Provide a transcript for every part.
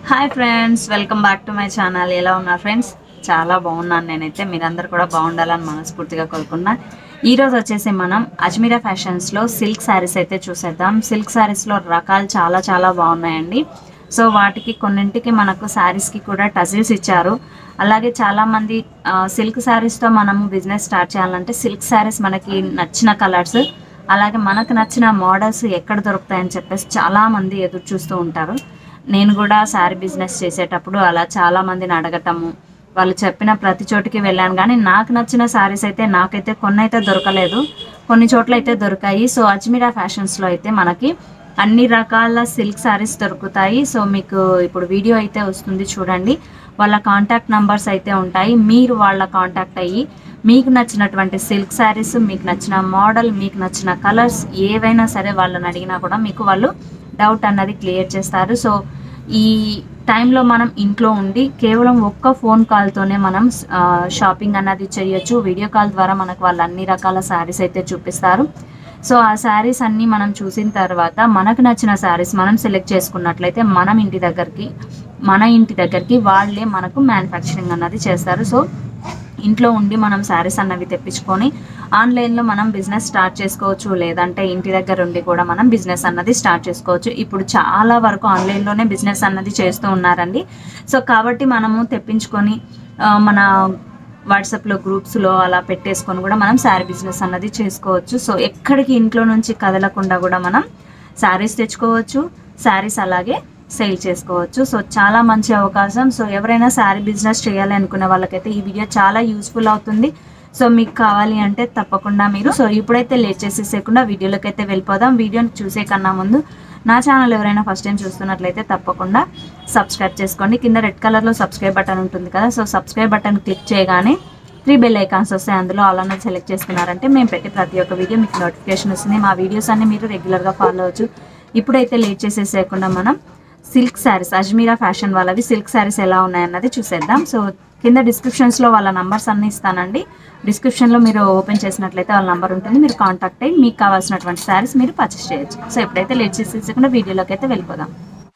hi friends welcome back to my channel ఎలా ఉన్నారు friends చాలా బాగున్నాను నేనైతే మీరందరూ కూడా బాగుండాలని మనస్ఫూర్తిగా కోరుకున్నా ఈరోజు వచ్చేసి మనం అజ్మీరా ఫ్యాషన్స్లో సిల్క్ శారీస్ అయితే చూసేద్దాం సిల్క్ శారీస్లో రకాలు చాలా చాలా బాగున్నాయండి సో వాటికి కొన్నింటికి మనకు శారీస్కి కూడా టజిల్స్ ఇచ్చారు అలాగే చాలామంది సిల్క్ శారీస్తో మనము బిజినెస్ స్టార్ట్ చేయాలంటే సిల్క్ శారీస్ మనకి నచ్చిన కలర్స్ అలాగే మనకు నచ్చిన మోడల్స్ ఎక్కడ దొరుకుతాయని చెప్పేసి చాలామంది ఎదురు చూస్తూ ఉంటారు నేను కూడా శారీ బిజినెస్ చేసేటప్పుడు అలా చాలా మందిని అడగటము వాళ్ళు చెప్పిన ప్రతి చోటికి వెళ్ళాను కానీ నాకు నచ్చిన శారీస్ అయితే నాకైతే కొన్ని అయితే దొరకలేదు కొన్ని చోట్ల అయితే దొరికాయి సో అజ్మీరా ఫ్యాషన్స్లో అయితే మనకి అన్ని రకాల సిల్క్ శారీస్ దొరుకుతాయి సో మీకు ఇప్పుడు వీడియో అయితే వస్తుంది చూడండి వాళ్ళ కాంటాక్ట్ నంబర్స్ అయితే ఉంటాయి మీరు వాళ్ళ కాంటాక్ట్ అయ్యి మీకు నచ్చినటువంటి సిల్క్ శారీస్ మీకు నచ్చిన మోడల్ మీకు నచ్చిన కలర్స్ ఏవైనా సరే వాళ్ళని అడిగినా కూడా మీకు వాళ్ళు డౌట్ అన్నది క్లియర్ చేస్తారు సో ఈ టైంలో మనం ఇంట్లో ఉండి కేవలం ఒక్క ఫోన్ కాల్తోనే మనం ఆ, షాపింగ్ అన్నది చేయొచ్చు వీడియో కాల్ ద్వారా మనకు వాళ్ళు అన్ని రకాల శారీస్ అయితే చూపిస్తారు సో ఆ శారీస్ అన్నీ మనం చూసిన తర్వాత మనకు నచ్చిన శారీస్ మనం సెలెక్ట్ చేసుకున్నట్లయితే మనం ఇంటి దగ్గరికి మన ఇంటి దగ్గరికి వాళ్ళే మనకు మ్యానుఫ్యాక్చరింగ్ అన్నది చేస్తారు సో ఇంట్లో ఉండి మనం శారీస్ అన్నవి తెప్పించుకొని ఆన్లైన్లో మనం బిజినెస్ స్టార్ట్ చేసుకోవచ్చు లేదంటే ఇంటి దగ్గర ఉండి కూడా మనం బిజినెస్ అన్నది స్టార్ట్ చేసుకోవచ్చు ఇప్పుడు చాలా వరకు ఆన్లైన్లోనే బిజినెస్ అన్నది చేస్తూ ఉన్నారండి సో కాబట్టి మనము తెప్పించుకొని ఆ, మన వాట్సాప్లో గ్రూప్స్లో అలా పెట్టేసుకొని కూడా మనం శారీ బిజినెస్ అన్నది చేసుకోవచ్చు సో ఎక్కడికి ఇంట్లో నుంచి కదలకుండా కూడా మనం శారీస్ తెచ్చుకోవచ్చు శారీస్ అలాగే సేల్ చేసుకోవచ్చు సో చాలా మంచి అవకాశం సో ఎవరైనా శారీ బిజినెస్ చేయాలి అనుకునే వాళ్ళకైతే ఈ వీడియో చాలా యూస్ఫుల్ అవుతుంది సో మీకు కావాలి అంటే తప్పకుండా మీరు సో ఇప్పుడైతే లేట్ చేసేసేయకుండా వీడియోలోకి అయితే వెళ్ళిపోదాం వీడియోని చూసే కన్నా ముందు నా ఛానల్ ఎవరైనా ఫస్ట్ టైం చూస్తున్నట్లయితే తప్పకుండా సబ్స్క్రైబ్ చేసుకోండి కింద రెడ్ కలర్లో సబ్స్క్రైబ్ బటన్ ఉంటుంది కదా సో సబ్స్క్రైబ్ బటన్ క్లిక్ చేయగానే త్రీ బెల్ ఐకాన్స్ వస్తాయి అందులో ఆల్ అన్నది సెలెక్ట్ చేసుకున్నారంటే మేము పెట్టే ప్రతి ఒక్క వీడియో మీకు నోటిఫికేషన్ వస్తుంది మా వీడియోస్ అన్ని మీరు రెగ్యులర్గా ఫాలో అవ్వచ్చు ఇప్పుడైతే లేట్ చేసేసేయకుండా మనం సిల్క్ శారీస్ అజ్మీరా ఫ్యాషన్ వాళ్ళవి సిల్క్ శారీస్ ఎలా ఉన్నాయన్నది చూసేద్దాం సో కింద డిస్క్రిప్షన్స్లో వాళ్ళ నంబర్స్ అన్ని ఇస్తానండి డిస్క్రిప్షన్లో మీరు ఓపెన్ చేసినట్లయితే వాళ్ళ నంబర్ ఉంటుంది మీరు కాంటాక్ట్ అయ్యి మీకు కావాల్సినటువంటి శారీస్ మీరు పర్చేస్ చేయొచ్చు సో ఎప్పుడైతే లేట్ చేసేసకుండా వీడియోలోకి అయితే వెళ్ళిపోదాం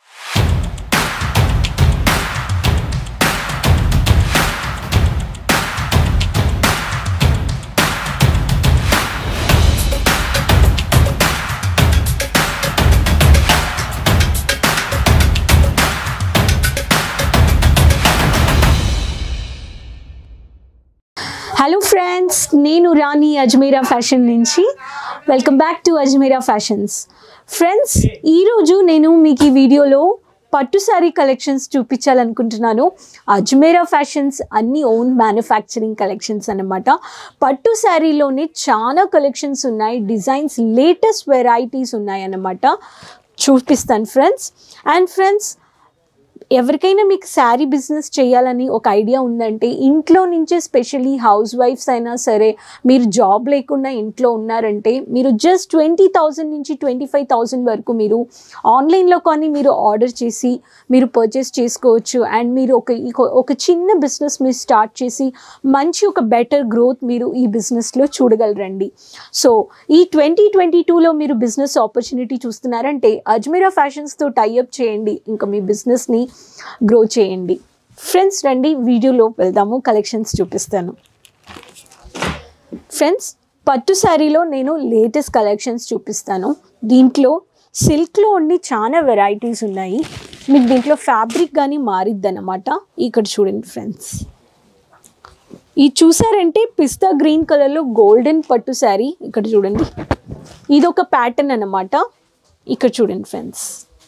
హలో ఫ్రెండ్స్ నేను రాణి అజ్మీరా ఫ్యాషన్ నుంచి welcome back to Ajmeera fashions friends ఈరోజు నేను మీకు ఈ వీడియోలో పట్టు శారీ కలెక్షన్స్ చూపించాలనుకుంటున్నాను అజ్మీరా ఫ్యాషన్స్ అన్ని ఓన్ మ్యానుఫ్యాక్చరింగ్ కలెక్షన్స్ అన్నమాట పట్టు శారీలోనే చాలా కలెక్షన్స్ ఉన్నాయి డిజైన్స్ లేటెస్ట్ వెరైటీస్ ఉన్నాయి అన్నమాట చూపిస్తాను ఫ్రెండ్స్ అండ్ ఫ్రెండ్స్ ఎవరికైనా మీకు శారీ బిజినెస్ చేయాలని ఒక ఐడియా ఉందంటే ఇంట్లో నుంచే స్పెషల్లీ హౌస్ వైఫ్స్ అయినా సరే మీరు జాబ్ లేకుండా ఇంట్లో ఉన్నారంటే మీరు జస్ట్ ట్వంటీ థౌజండ్ నుంచి ట్వంటీ ఫైవ్ థౌజండ్ వరకు మీరు ఆన్లైన్లో కానీ మీరు ఆర్డర్ చేసి మీరు పర్చేస్ చేసుకోవచ్చు అండ్ మీరు ఒక ఇక- ఒక చిన్న బిజినెస్ మీరు స్టార్ట్ చేసి మంచి ఒక బెటర్ గ్రోత్ మీరు ఈ బిజినెస్లో చూడగలరండి సో ఈ ట్వంటీ ట్వంటీ టూలో మీరు బిజినెస్ ఆపర్చునిటీ చూస్తున్నారంటే అజ్మీరా ఫ్యాషన్స్తో టైఅప్ చేయండి ఇంకా మీ బిజినెస్ని గ్రో చేయండి ఫ్రెండ్స్ రండి వీడియోలో వెళ్దాము కలెక్షన్స్ చూపిస్తాను ఫ్రెండ్స్ పట్టు శారీలో నేను లేటెస్ట్ కలెక్షన్స్ చూపిస్తాను దీంట్లో సిల్క్లో ఉండి చాలా వెరైటీస్ ఉన్నాయి మీకు దీంట్లో ఫ్యాబ్రిక్ కానీ మారిద్ది అనమాట ఇక్కడ చూడండి ఫ్రెండ్స్ ఇది చూసారంటే పిస్తా గ్రీన్ కలర్లో గోల్డెన్ పట్టు శారీ ఇక్కడ చూడండి ఇది ఒక ప్యాటర్న్ అన్నమాట ఇక్కడ చూడండి ఫ్రెండ్స్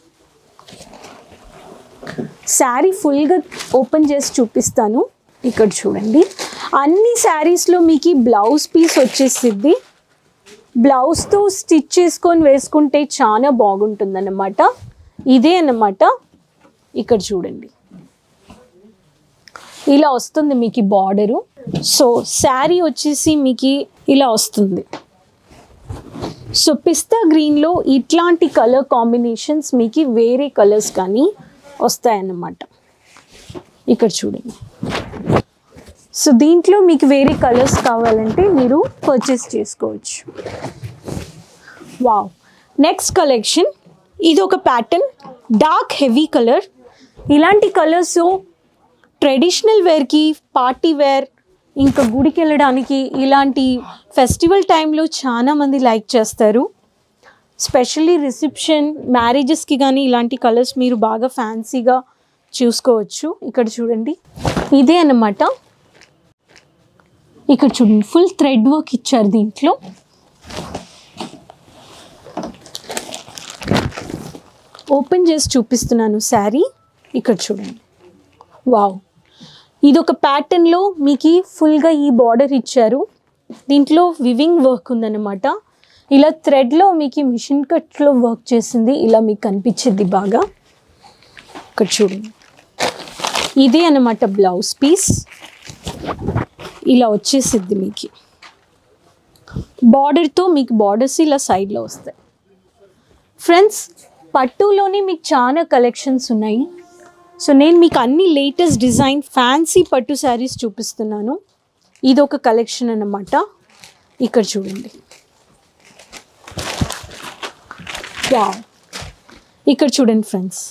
శారీ ఫుల్గా ఓపెన్ చేసి చూపిస్తాను ఇక్కడ చూడండి అన్ని శారీస్లో మీకు బ్లౌజ్ పీస్ వచ్చేసిద్ది బ్లౌజ్తో స్టిచ్ చేసుకొని వేసుకుంటే చాలా బాగుంటుందన్నమాట ఇదే అన్నమాట ఇక్కడ చూడండి ఇలా వస్తుంది మీకు బార్డరు సో శారీ వచ్చేసి మీకు ఇలా వస్తుంది సో పిస్తా గ్రీన్లో ఇట్లాంటి కలర్ కాంబినేషన్స్ మీకు వేరే కలర్స్ కానీ వస్తాయన్నమాట ఇక్కడ చూడండి సో దీంట్లో మీకు వేరే కలర్స్ కావాలంటే మీరు పర్చేస్ చేసుకోవచ్చు వావ్ నెక్స్ట్ కలెక్షన్ ఇది ఒక ప్యాటర్న్ డార్క్ హెవీ కలర్ ఇలాంటి కలర్స్ ట్రెడిషనల్ వేర్కి పార్టీ వేర్ ఇంకా గుడికి వెళ్ళడానికి ఇలాంటి ఫెస్టివల్ టైంలో చాలా మంది లైక్ చేస్తారు స్పెషల్లీ రిసెప్షన్ మ్యారేజెస్కి కానీ ఇలాంటి కలర్స్ మీరు బాగా ఫ్యాన్సీగా చూసుకోవచ్చు ఇక్కడ చూడండి ఇదే అన్నమాట ఇక్కడ చూడండి ఫుల్ థ్రెడ్ వర్క్ ఇచ్చారు దీంట్లో ఓపెన్ చేసి చూపిస్తున్నాను శారీ ఇక్కడ చూడండి వావ్ ఇది ఒక ప్యాటర్న్లో మీకు ఫుల్గా ఈ బార్డర్ ఇచ్చారు దీంట్లో వివింగ్ వర్క్ ఉందన్నమాట ఇలా థ్రెడ్లో మీకు మిషన్ కట్లో వర్క్ చేసింది ఇలా మీకు కనిపించింది బాగా ఇక్కడ చూడండి ఇదే అన్నమాట బ్లౌజ్ పీస్ ఇలా వచ్చేసిద్ది మీకు బార్డర్తో మీకు బార్డర్స్ ఇలా సైడ్లో వస్తాయి ఫ్రెండ్స్ పట్టులోనే మీకు చాలా కలెక్షన్స్ ఉన్నాయి సో నేను మీకు అన్ని లేటెస్ట్ డిజైన్ ఫ్యాన్సీ పట్టు శారీస్ చూపిస్తున్నాను ఇది ఒక కలెక్షన్ అన్నమాట ఇక్కడ చూడండి వావ్ ఇక్కడ చూడండి ఫ్రెండ్స్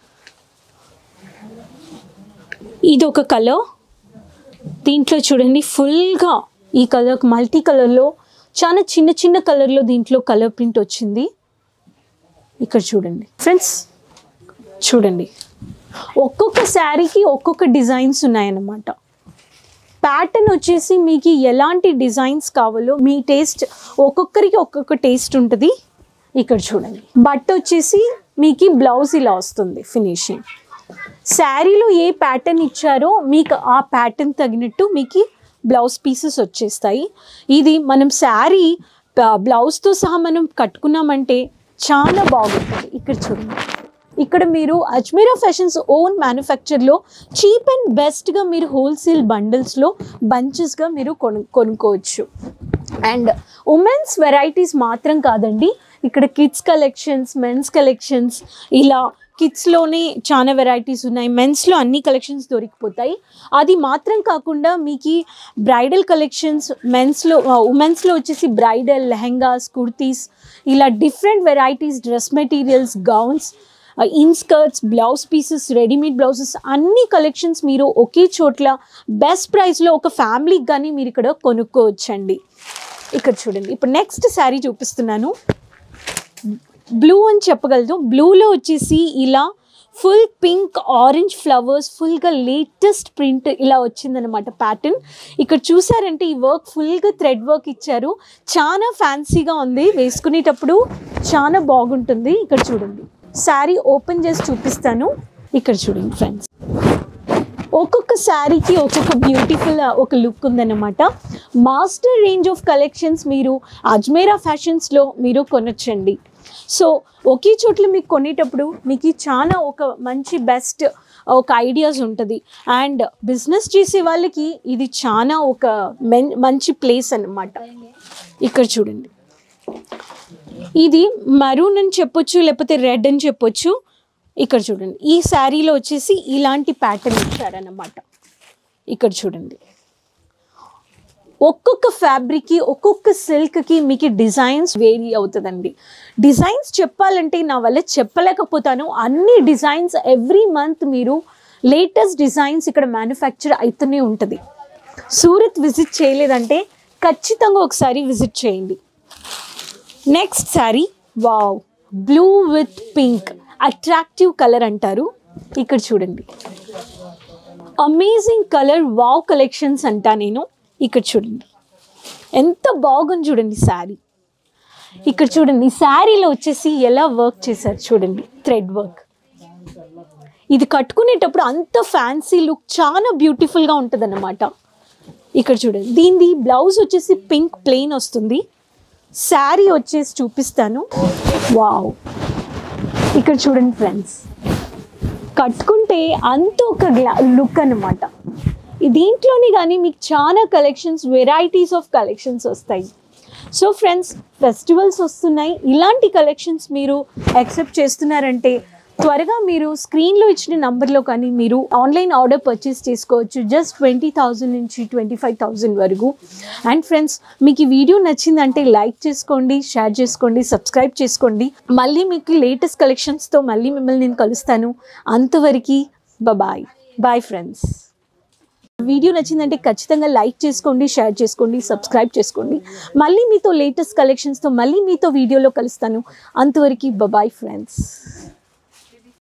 ఇది ఒక కలర్ దీంట్లో చూడండి ఫుల్గా ఈ కలర్ మల్టీ కలర్లో చాలా చిన్న చిన్న కలర్లో దీంట్లో కలర్ ప్రింట్ వచ్చింది ఇక్కడ చూడండి ఫ్రెండ్స్ చూడండి ఒక్కొక్క శారీకి ఒక్కొక్క డిజైన్స్ ఉన్నాయన్నమాట ప్యాటర్న్ వచ్చేసి మీకు ఎలాంటి డిజైన్స్ కావాలో మీ టేస్ట్ ఒక్కొక్కరికి ఒక్కొక్క టేస్ట్ ఉంటుంది ఇక్కడ చూడండి బట్ట వచ్చేసి మీకు బ్లౌజ్ ఇలా వస్తుంది ఫినిషింగ్ శారీలో ఏ ప్యాటర్న్ ఇచ్చారో మీకు ఆ ప్యాటర్న్ తగినట్టు మీకు బ్లౌజ్ పీసెస్ వచ్చేస్తాయి ఇది మనం శారీ బ్లౌజ్తో సహా మనం కట్టుకున్నామంటే చాలా బాగుంటుంది ఇక్కడ చూడండి ఇక్కడ మీరు అజ్మీరా ఫ్యాషన్స్ ఓన్ మ్యానుఫ్యాక్చర్లో చీప్ అండ్ బెస్ట్గా మీరు హోల్సేల్ బండిల్స్లో బంచెస్గా మీరు కొను కొనుక్కోవచ్చు అండ్ ఉమెన్స్ వెరైటీస్ మాత్రం కాదండి ఇక్కడ కిడ్స్ కలెక్షన్స్ మెన్స్ కలెక్షన్స్ ఇలా కిడ్స్లోనే చాలా వెరైటీస్ ఉన్నాయి మెన్స్లో అన్ని కలెక్షన్స్ దొరికిపోతాయి అది మాత్రం కాకుండా మీకు బ్రైడల్ కలెక్షన్స్ మెన్స్లో ఉమెన్స్లో వచ్చేసి బ్రైడల్ లెహెంగాస్ కుర్తీస్ ఇలా different varieties dress materials gowns inskirts blouse pieces readymade blouses అన్ని కలెక్షన్స్ మీరు ఒకే చోట్ల బెస్ట్ ప్రైస్లో ఒక ఫ్యామిలీకి కానీ మీరు ఇక్కడ కొనుక్కోవచ్చండి ఇక్కడ చూడండి ఇప్పుడు నెక్స్ట్ శారీ చూపిస్తున్నాను బ్లూ అని చెప్పగలదు బ్లూలో వచ్చేసి ఇలా ఫుల్ పింక్ ఆరెంజ్ ఫ్లవర్స్ ఫుల్గా లేటెస్ట్ ప్రింట్ ఇలా వచ్చిందనమాట ప్యాటర్న్ ఇక్కడ చూసారంటే ఈ వర్క్ ఫుల్గా థ్రెడ్ వర్క్ ఇచ్చారు చాలా ఫ్యాన్సీగా ఉంది వేసుకునేటప్పుడు చాలా బాగుంటుంది ఇక్కడ చూడండి శారీ ఓపెన్ చేసి చూపిస్తాను ఇక్కడ చూడండి ఫ్రెండ్స్ ఒక్కొక్క శారీకి ఒక్కొక్క బ్యూటిఫుల్ ఒక లుక్ ఉందన్నమాట మాస్టర్ రేంజ్ ఆఫ్ కలెక్షన్స్ మీరు అజ్మేరా ఫ్యాషన్స్లో మీరు కొనొచ్చండి సో ఒకే చోట్ల మీకు కొనేటప్పుడు మీకు చాలా ఒక మంచి బెస్ట్ ఒక ఐడియాస్ ఉంటుంది అండ్ బిజినెస్ చేసే వాళ్ళకి ఇది చాలా ఒక మెన్ మంచి ప్లేస్ అన్నమాట ఇక్కడ చూడండి ఇది మరూన్ అని చెప్పొచ్చు లేకపోతే రెడ్ అని చెప్పొచ్చు ఇక్కడ చూడండి ఈ శారీలో వచ్చేసి ఇలాంటి ప్యాటర్న్ ఇచ్చారన్నమాట ఇక్కడ చూడండి ఒక్కొక్క ఫ్యాబ్రిక్కి ఒక్కొక్క సిల్క్కి మీకు డిజైన్స్ వేరీ అవుతుందండి డిజైన్స్ చెప్పాలంటే నా వల్ల చెప్పలేకపోతాను అన్ని డిజైన్స్ ఎవ్రీ మంత్ మీరు లేటెస్ట్ డిజైన్స్ ఇక్కడ మ్యానుఫ్యాక్చర్ అవుతూనే ఉంటుంది సూరత్ విజిట్ చేయలేదంటే ఖచ్చితంగా ఒకసారి విజిట్ చేయండి next saree wow blue with pink attractive colour అంటారు ఇక్కడ చూడండి అమేజింగ్ కలర్ వావ్ కలెక్షన్స్ అంటా నేను ఇక్కడ చూడండి ఎంత బాగుంది చూడండి శారీ ఇక్కడ చూడండి ఈ శారీలో వచ్చేసి ఎలా వర్క్ చేశారు చూడండి థ్రెడ్ వర్క్ ఇది కట్టుకునేటప్పుడు అంత ఫ్యాన్సీ లుక్ చాలా బ్యూటిఫుల్గా ఉంటుంది అన్నమాట ఇక్కడ చూడండి దీనిది బ్లౌజ్ వచ్చేసి పింక్ ప్లెయిన్ వస్తుంది శారీ వచ్చేసి చూపిస్తాను వావ్ ఇక్కడ చూడండి ఫ్రెండ్స్ కట్టుకుంటే అంత ఒక గ్లా లుక్ అనమాట దీంట్లోనే కానీ మీకు చాలా కలెక్షన్స్ వెరైటీస్ ఆఫ్ కలెక్షన్స్ వస్తాయి సో ఫ్రెండ్స్ ఫెస్టివల్స్ వస్తున్నాయి ఇలాంటి కలెక్షన్స్ మీరు యాక్సెప్ట్ చేస్తున్నారంటే త్వరగా మీరు స్క్రీన్లో ఇచ్చిన నంబర్లో కానీ మీరు ఆన్లైన్ ఆర్డర్ పర్చేస్ చేసుకోవచ్చు జస్ట్ ట్వంటీ థౌజండ్ నుంచి ట్వంటీ ఫైవ్ థౌజండ్ వరకు అండ్ ఫ్రెండ్స్ మీకు ఈ వీడియో నచ్చిందంటే లైక్ చేసుకోండి షేర్ చేసుకోండి సబ్స్క్రైబ్ చేసుకోండి మళ్ళీ మీకు లేటెస్ట్ కలెక్షన్స్తో మళ్ళీ మిమ్మల్ని నేను కలుస్తాను అంతవరకు బాయ్ బాయ్ ఫ్రెండ్స్ వీడియో నచ్చిందంటే ఖచ్చితంగా లైక్ చేసుకోండి షేర్ చేసుకోండి సబ్స్క్రైబ్ చేసుకోండి మళ్ళీ మీతో లేటెస్ట్ కలెక్షన్స్తో మళ్ళీ మీతో వీడియోలో కలుస్తాను అంతవరకు బాయ్ ఫ్రెండ్స్